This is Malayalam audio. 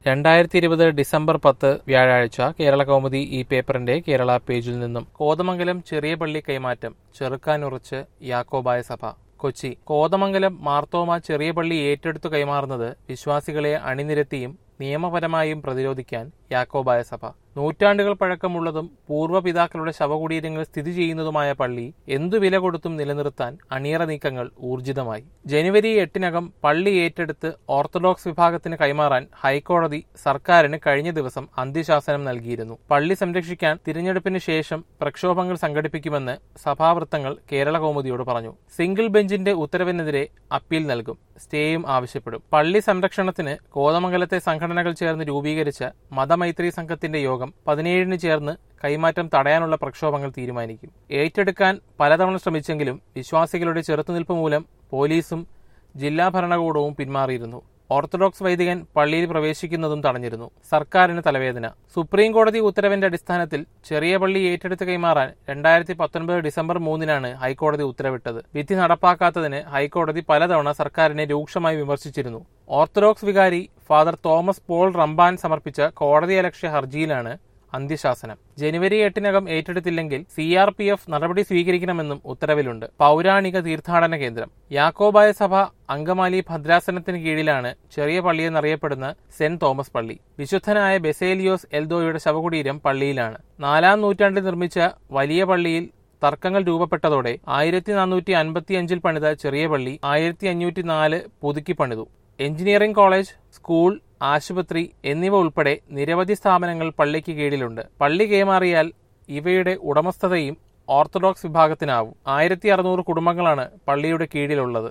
രണ്ടായിരത്തി ഇരുപത് ഡിസംബർ പത്ത് വ്യാഴാഴ്ച കേരള കൗമുദി ഈ പേപ്പറിന്റെ കേരള പേജിൽ നിന്നും കോതമംഗലം ചെറിയ പള്ളി കൈമാറ്റം ചെറുക്കാനുറച്ച് യാക്കോബായ സഭ കൊച്ചി കോതമംഗലം മാർത്തോമ ചെറിയ പള്ളി ഏറ്റെടുത്തു കൈമാറുന്നത് വിശ്വാസികളെ അണിനിരത്തിയും നിയമപരമായും പ്രതിരോധിക്കാൻ യാക്കോബായ സഭ നൂറ്റാണ്ടുകൾ പഴക്കമുള്ളതും പൂർവ്വപിതാക്കളുടെ ശവകുടീരങ്ങൾ സ്ഥിതി ചെയ്യുന്നതുമായ പള്ളി എന്തു വില കൊടുത്തും നിലനിർത്താൻ അണിയറ നീക്കങ്ങൾ ഊർജിതമായി ജനുവരി എട്ടിനകം പള്ളി ഏറ്റെടുത്ത് ഓർത്തഡോക്സ് വിഭാഗത്തിന് കൈമാറാൻ ഹൈക്കോടതി സർക്കാരിന് കഴിഞ്ഞ ദിവസം അന്ത്യശാസനം നൽകിയിരുന്നു പള്ളി സംരക്ഷിക്കാൻ തിരഞ്ഞെടുപ്പിന് ശേഷം പ്രക്ഷോഭങ്ങൾ സംഘടിപ്പിക്കുമെന്ന് സഭാവൃത്തങ്ങൾ കേരള കൗമുദിയോട് പറഞ്ഞു സിംഗിൾ ബെഞ്ചിന്റെ ഉത്തരവിനെതിരെ അപ്പീൽ നൽകും സ്റ്റേയും ആവശ്യപ്പെടും പള്ളി സംരക്ഷണത്തിന് കോതമംഗലത്തെ സംഘടനകൾ ചേർന്ന് രൂപീകരിച്ച മതമൈത്രി സംഘത്തിന്റെ യോഗം പതിനേഴിന് ചേർന്ന് കൈമാറ്റം തടയാനുള്ള പ്രക്ഷോഭങ്ങൾ തീരുമാനിക്കും ഏറ്റെടുക്കാൻ പലതവണ ശ്രമിച്ചെങ്കിലും വിശ്വാസികളുടെ ചെറുത്തുനിൽപ്പ് മൂലം പോലീസും ജില്ലാ ഭരണകൂടവും പിന്മാറിയിരുന്നു ഓർത്തഡോക്സ് വൈദികൻ പള്ളിയിൽ പ്രവേശിക്കുന്നതും തടഞ്ഞിരുന്നു സർക്കാരിന് തലവേദന സുപ്രീം കോടതി ഉത്തരവിന്റെ അടിസ്ഥാനത്തിൽ ചെറിയ പള്ളി ഏറ്റെടുത്ത് കൈമാറാൻ രണ്ടായിരത്തി പത്തൊൻപത് ഡിസംബർ മൂന്നിനാണ് ഹൈക്കോടതി ഉത്തരവിട്ടത് വിധി നടപ്പാക്കാത്തതിന് ഹൈക്കോടതി പലതവണ സർക്കാരിനെ രൂക്ഷമായി വിമർശിച്ചിരുന്നു ഓർത്തഡോക്സ് വികാരി ഫാദർ തോമസ് പോൾ റംബാൻ സമർപ്പിച്ച കോടതിയലക്ഷ്യ ഹർജിയിലാണ് അന്ത്യശാസനം ജനുവരി എട്ടിനകം ഏറ്റെടുത്തില്ലെങ്കിൽ സി ആർ പി എഫ് നടപടി സ്വീകരിക്കണമെന്നും ഉത്തരവിലുണ്ട് പൗരാണിക തീർത്ഥാടന കേന്ദ്രം യാക്കോബായ സഭ അങ്കമാലി ഭദ്രാസനത്തിന് കീഴിലാണ് ചെറിയ പള്ളിയെന്നറിയപ്പെടുന്ന സെന്റ് തോമസ് പള്ളി വിശുദ്ധനായ ബെസേലിയോസ് എൽദോയുടെ ശവകുടീരം പള്ളിയിലാണ് നാലാം നൂറ്റാണ്ടിൽ നിർമ്മിച്ച വലിയ പള്ളിയിൽ തർക്കങ്ങൾ രൂപപ്പെട്ടതോടെ ആയിരത്തി നാനൂറ്റി അൻപത്തി അഞ്ചിൽ പണിത ചെറിയ പള്ളി ആയിരത്തി അഞ്ഞൂറ്റി നാല് പുതുക്കി പണിതു എഞ്ചിനീയറിംഗ് കോളേജ് സ്കൂൾ ആശുപത്രി എന്നിവ ഉൾപ്പെടെ നിരവധി സ്ഥാപനങ്ങൾ പള്ളിക്ക് കീഴിലുണ്ട് പള്ളി കൈമാറിയാൽ ഇവയുടെ ഉടമസ്ഥതയും ഓർത്തഡോക്സ് വിഭാഗത്തിനാവും ആയിരത്തി അറുന്നൂറ് കുടുംബങ്ങളാണ് പള്ളിയുടെ കീഴിലുള്ളത്